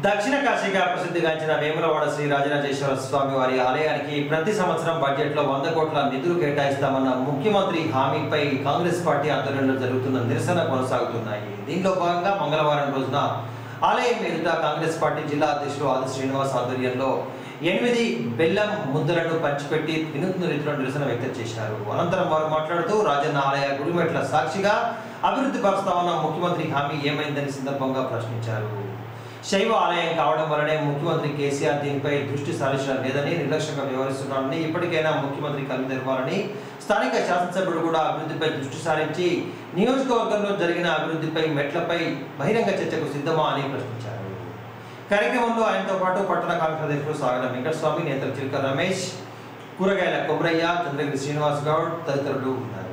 దక్షిణ కాశీగా ప్రసిద్ధిగాంచిన వేములవాడ శ్రీ రాజరాజేశ్వర స్వామి వారి ఆలయానికి ప్రతి సంవత్సరం బడ్జెట్లో వంద కోట్ల నిధులు కేటాయిస్తామన్న ముఖ్యమంత్రి హామీపై కాంగ్రెస్ పార్టీ ఆధ్వర్యంలో జరుగుతున్న నిరసన కొనసాగుతున్నాయి దీనిలో భాగంగా మంగళవారం రోజున ఆలయం ఎదుట కాంగ్రెస్ పార్టీ జిల్లా అధ్యక్షుడు ఆది శ్రీనివాస్ ఆధ్వర్యంలో ఎనిమిది బెల్లం ముద్దలను పంచిపెట్టి వినూత్న రీతిలో నిరసన వ్యక్తం చేశారు అనంతరం వారు మాట్లాడుతూ రాజన్న ఆలయ గుడిమెట్ల సాక్షిగా అభివృద్ధి పరుస్తామన్న ముఖ్యమంత్రి హామీ ఏమైందని సందర్భంగా ప్రశ్నించారు శైవ ఆలయం కావడం వల్లనే ముఖ్యమంత్రి కేసీఆర్ దీనిపై దృష్టి సారించడం లేదని నిర్లక్ష్యంగా వ్యవహరిస్తున్నారని ఇప్పటికైనా ముఖ్యమంత్రి కళ్ళు తెరవాలని స్థానిక శాసనసభ్యుడు కూడా అభివృద్ధిపై దృష్టి సారించి నియోజకవర్గంలో జరిగిన అభివృద్ధిపై మెట్లపై బహిరంగ చర్చకు సిద్ధమా అని ప్రశ్నించారు కార్యక్రమంలో ఆయనతో పాటు పట్టణ కాంగ్రెస్ అధ్యక్షుడు సాగర వెంకటస్వామి నేతలు చిలక రమేష్ కూరగాయల కొమరయ్య చంద్రగిరి శ్రీనివాస్ గౌడ్ తదితరులు ఉన్నారు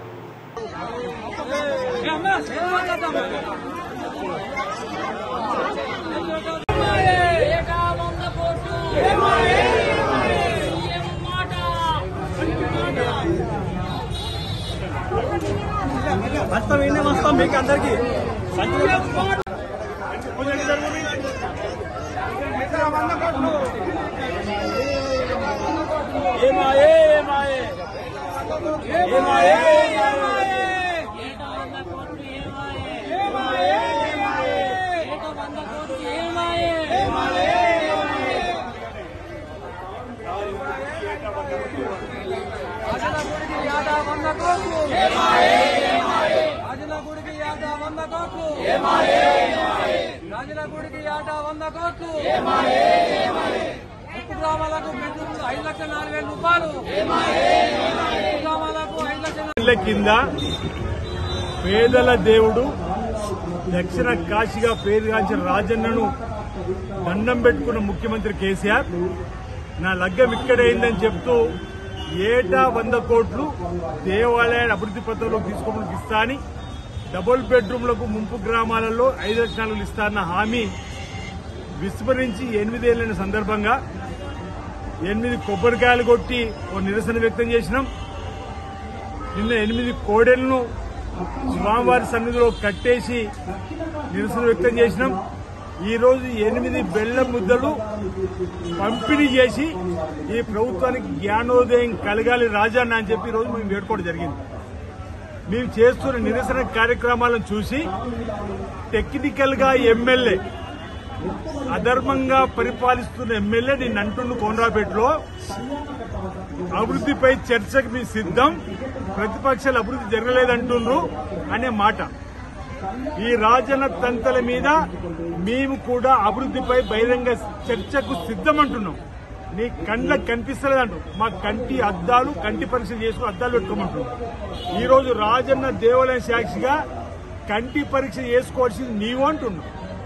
వస్తాం ఏంటి వస్తాం మీకు అందరికి ఏమాయే ఏమాయే ఏమాయే రాజనగుడికి ఆట వంద కోట్లు రాజనగుడికి ఆట వంద కోట్లు ముప్పు గ్రామాలకు విద్యుత్ ఐదు లక్షల నాలుగు వేల రూపాయలు ముప్పు గ్రామాలకు ఐదు లక్షల ఇళ్ల కింద పేదల దేవుడు దక్షిణ కాశీగా పేరుగాంచిన రాజన్నను దండం పెట్టుకున్న ముఖ్యమంత్రి కేసీఆర్ నా లగ్గం ఇక్కడైందని చెప్తూ ఏటా వంద కోట్లు దేవాలయాన్ని అభివృద్ధి పత్రంలోకి తీసుకోవడానికి ఇస్తా అని డబుల్ బెడ్రూమ్లకు ముంపు గ్రామాలలో ఐదు లక్షలు ఇస్తా అన్న హామీ విస్మరించి ఎనిమిదేళ్ల సందర్భంగా ఎనిమిది కొబ్బరికాయలు కొట్టి ఓ నిరసన వ్యక్తం చేసినాం నిన్న ఎనిమిది కోడెలను స్వామివారి సన్నిధిలో కట్టేసి నిరసన వ్యక్తం చేసినాం ఈ రోజు ఎనిమిది బెల్లం ముద్దలు పంపిణీ చేసి ఈ ప్రభుత్వానికి జ్ఞానోదయం కలగాలి రాజన్న అని చెప్పి ఈ రోజు మేము వేడుకోవడం జరిగింది మేము చేస్తున్న నిరసన కార్యక్రమాలను చూసి టెక్నికల్ గా ఎమ్మెల్యే అధర్మంగా పరిపాలిస్తున్న ఎమ్మెల్యే నేను అంటున్న కోనరాపేటలో అభివృద్ధిపై చర్చకు మీ సిద్ధం ప్రతిపక్షాలు అభివృద్ధి జరగలేదంటుండ్రు అనే మాట ఈ రాజన తంతల మీద మేము కూడా అభివృద్ధిపై బహిరంగ చర్చకు సిద్ధం అంటున్నాం నీ కండ్లకు కనిపిస్తలేదంటు మా కంటి అద్దాలు కంటి పరీక్ష చేసుకుని అద్దాలు పెట్టుకోమంటున్నాం ఈ రోజు రాజన్న దేవాలయం సాక్షిగా కంటి పరీక్ష చేసుకోవాల్సింది నీవు అంటున్నాం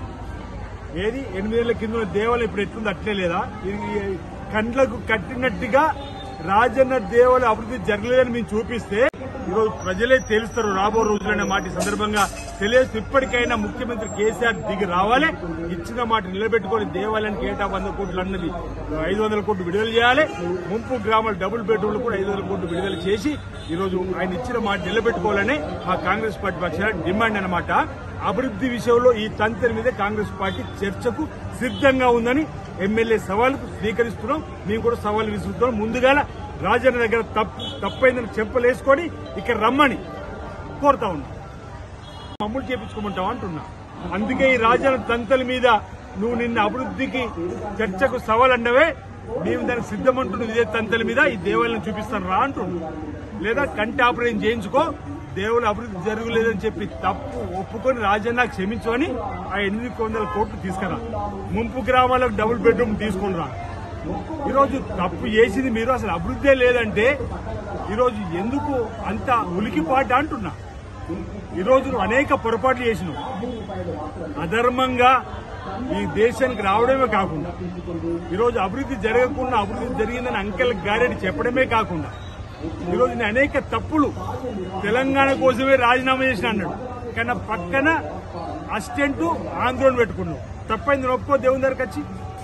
ఏది ఎనిమిదేళ్ల కింద ఉన్న దేవాలయం ఇప్పుడు ఎట్లుంది అట్లే లేదా ఇది కండ్లకు కట్టినట్టుగా రాజన్న దేవాలయం అభివృద్ధి జరగలేదని మేము చూపిస్తే ఈరోజు ప్రజలే తెలుస్తారు రాబో రోజులనే మాట ఈ సందర్భంగా తెలియదు ఇప్పటికైనా ముఖ్యమంత్రి కేసీఆర్ దిగి రావాలి ఇచ్చిన మాట నిలబెట్టుకొని దేవాలయానికి ఏటా వంద కోట్లు అన్నది ఐదు వందల కోట్లు విడుదల చేయాలి ముంపు గ్రామాల డబుల్ బెడ్రూమ్లు కూడా ఐదు వందల కోట్లు విడుదల చేసి ఈ రోజు ఆయన ఇచ్చిన మాట నిలబెట్టుకోవాలని మా కాంగ్రెస్ పార్టీ పక్షాన డిమాండ్ అన్నమాట అభివృద్ధి విషయంలో ఈ తంత్రి మీద కాంగ్రెస్ పార్టీ చర్చకు సిద్ధంగా ఉందని ఎమ్మెల్యే సవాలుకు స్వీకరిస్తున్నాం మేము కూడా సవాల్ విసురుతున్నాం ముందుగా రాజన్న దగ్గర తప్పు తప్పైందని చెంపలేసుకొని ఇక్కడ రమ్మని కోరుతా ఉన్నాం అమలు చేపించుకోమంటావు అంటున్నా అందుకే ఈ రాజన్న తంతల మీద నువ్వు నిన్న అభివృద్ధికి చర్చకు సవాల్ అన్నవే మేము దానికి సిద్ధమంటున్న ఇదే తంతల మీద ఈ దేవాలయం చూపిస్తాను రా అంటున్నా లేదా కంటి ఆపరేషన్ చేయించుకో దేవుడు అభివృద్ధి జరగలేదని చెప్పి తప్పు ఒప్పుకొని రాజన్న క్షమించమని ఆ ఎనిమిది వందల కోట్లు తీసుకురా ముంపు గ్రామాలకు డబుల్ బెడ్రూమ్ తీసుకుని రా ఈరోజు తప్పు చేసింది మీరు అసలు అభివృద్ధే లేదంటే ఈరోజు ఎందుకు అంత ఉలికిపాట అంటున్నా ఈరోజు నువ్వు అనేక పొరపాట్లు చేసినావు అధర్మంగా ఈ దేశానికి రావడమే కాకుండా ఈరోజు అభివృద్ధి జరగకుండా అభివృద్ధి జరిగిందని అంకెల్ గారెడ్డి చెప్పడమే కాకుండా ఈరోజు నేను అనేక తప్పులు తెలంగాణ కోసమే రాజీనామా చేసిన అన్నాడు కానీ నా పక్కన అసిస్టెంట్ ఆందోళన పెట్టుకున్నావు తప్పైంది ఒప్పుకో దేవుని దగ్గరకు వచ్చి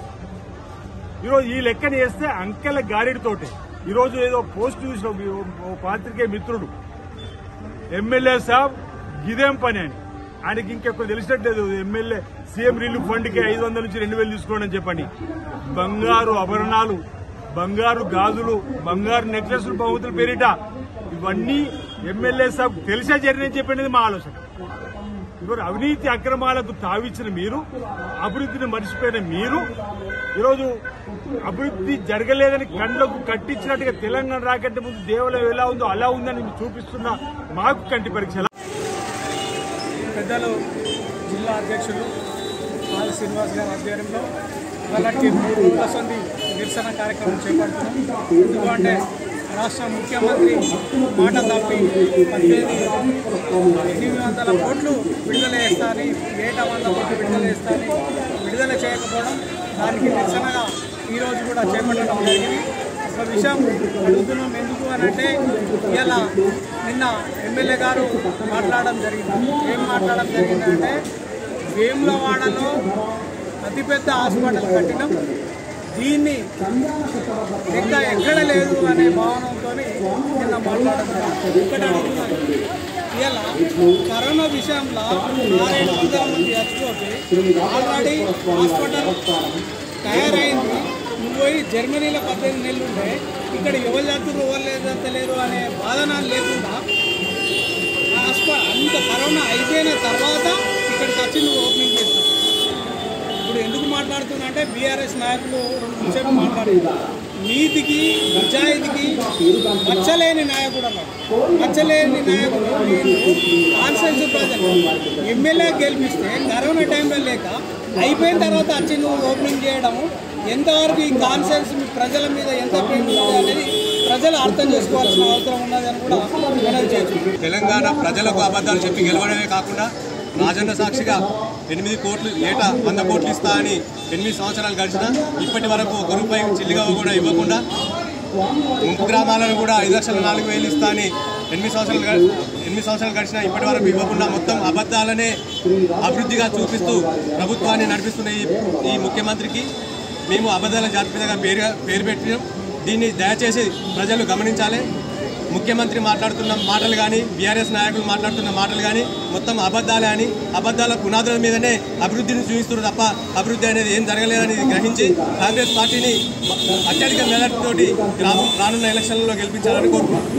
ఈరోజు ఈ లెక్కన వేస్తే అంకెల గారెడితోటే ఈరోజు ఏదో పోస్ట్ చూసిన ఓ పాత్రికే మిత్రుడు ఎమ్మెల్యే సాబ్ గిదేం పని అని ఆయనకి ఇంకెక్కువ తెలిసినట్లేదు ఎమ్మెల్యే సీఎం రిలీఫ్ ఫండ్ కి ఐదు వందల నుంచి రెండు వేలు తీసుకోండి అని చెప్పండి బంగారు ఆభరణాలు బంగారు గాజులు బంగారు నెక్లెస్లు బహుమతుల పేరిట ఇవన్నీ ఎమ్మెల్యే సాబ్ తెలిసే జరిగినని చెప్పినది మా ఆలోచన ఇవాళ అవినీతి అక్రమాలకు తావిచ్చిన మీరు అభివృద్ధిని మర్చిపోయిన మీరు ఈరోజు అభివృద్ధి జరగలేదని కండ్లకు కట్టించినట్టుగా తెలంగాణ రాకంటే ముందు దేవాలయం ఎలా ఉందో అలా ఉందని చూపిస్తున్న మాకు కంటి పరీక్ష పెద్దలు జిల్లా అధ్యక్షులు ఆల శ్రీనివాస్ గారి ఆధ్వర్యంలో అలాంటి మూడు రోజుల సంది నిరసన కార్యక్రమం చేపడుతున్నాం ఎందుకంటే రాష్ట్ర ముఖ్యమంత్రి మాట తప్పి పద్దెనిమిది ఎనిమిది వందల కోట్లు విడుదల చేస్తారని ఏటా వంద కోట్లు విడుదల చేస్తారని విడుదల చేయకపోవడం దానికి నిరసనగా ఈరోజు కూడా చేపట్టడం జరిగింది ఒక విషయం అడుగుతున్నాం ఎందుకు అని అంటే ఇలా నిన్న ఎమ్మెల్యే గారు మాట్లాడడం జరిగింది ఏం మాట్లాడడం జరిగిందంటే వేములవాడలో అతిపెద్ద హాస్పిటల్ కట్టినాం దీన్ని ఇంకా ఎక్కడ లేదు అనే భావనతో నిన్న మాట్లాడడం జరిగింది. ఇక్కడ అడుగుతున్నాను ఇలా కరోనా విషయంలో ఆరేడు వందల మంది చచ్చిపోతే ఆల్రెడీ హాస్పిటల్ తయారైంది నువ్వు పోయి జర్మనీలో పద్దెనిమిది నెలలు ఉంటే ఇక్కడ ఎవరు చేస్తున్నారు ఎవరు లేదంతలేరు అనే వాదన లేకుండా హాస్పిటల్ అంత కరోనా అయిపోయిన తర్వాత ఇక్కడికి వచ్చి నువ్వు ఓపెనింగ్ చేస్తావు ఇప్పుడు ఎందుకు మాట్లాడుతున్నా అంటే బీఆర్ఎస్ నాయకులు రెండు నిమిషాలు మాట్లాడారు నీతికి నిజాయితీకి మచ్చలేని నాయకుడు అన్నాడు మచ్చలేని నాయకుడు నేను కాన్సెన్స్ ప్రజలు ఎమ్మెల్యే గెలిపిస్తే కరోనా టైంలో లేక అయిపోయిన తర్వాత వచ్చి నువ్వు ఓపెనింగ్ చేయడము ఎంతవరకు ఈ కాన్సెన్స్ మీ ప్రజల మీద ఎంత ప్రేమ ఉంది అనేది ప్రజలు అర్థం చేసుకోవాల్సిన అవసరం ఉన్నది అని కూడా మనం చేయొచ్చు తెలంగాణ ప్రజలకు అబద్ధాలు చెప్పి గెలవడమే కాకుండా రాజన్న సాక్షిగా ఎనిమిది కోట్లు ఏటా వంద కోట్లు ఇస్తా అని ఎనిమిది సంవత్సరాలు గడిచినా ఇప్పటి వరకు ఒక రూపాయి చిల్లిగా కూడా ఇవ్వకుండా ముంపు గ్రామాలను కూడా ఐదు లక్షల నాలుగు వేలు ఇస్తా అని ఎనిమిది సంవత్సరాలు గ- ఎనిమిది సంవత్సరాలు గడిచినా ఇప్పటి వరకు ఇవ్వకుండా మొత్తం అబద్ధాలనే అభివృద్ధిగా చూపిస్తూ ప్రభుత్వాన్ని నడిపిస్తున్న ఈ ఈ ముఖ్యమంత్రికి మేము అబద్ధాల జాబితాగా పేరు పేరు పెట్టినాం దీన్ని దయచేసి ప్రజలు గమనించాలి ముఖ్యమంత్రి మాట్లాడుతున్న మాటలు కానీ బీఆర్ఎస్ నాయకులు మాట్లాడుతున్న మాటలు కానీ మొత్తం అబద్ధాలే అని అబద్ధాల పునాదుల మీదనే అభివృద్ధిని చూపిస్తున్నారు తప్ప అభివృద్ధి అనేది ఏం జరగలేదని గ్రహించి కాంగ్రెస్ పార్టీని అత్యధిక మెజార్టీతోటి రానున్న ఎలక్షన్లలో గెలిపించాలని కోరుకుంటున్నాను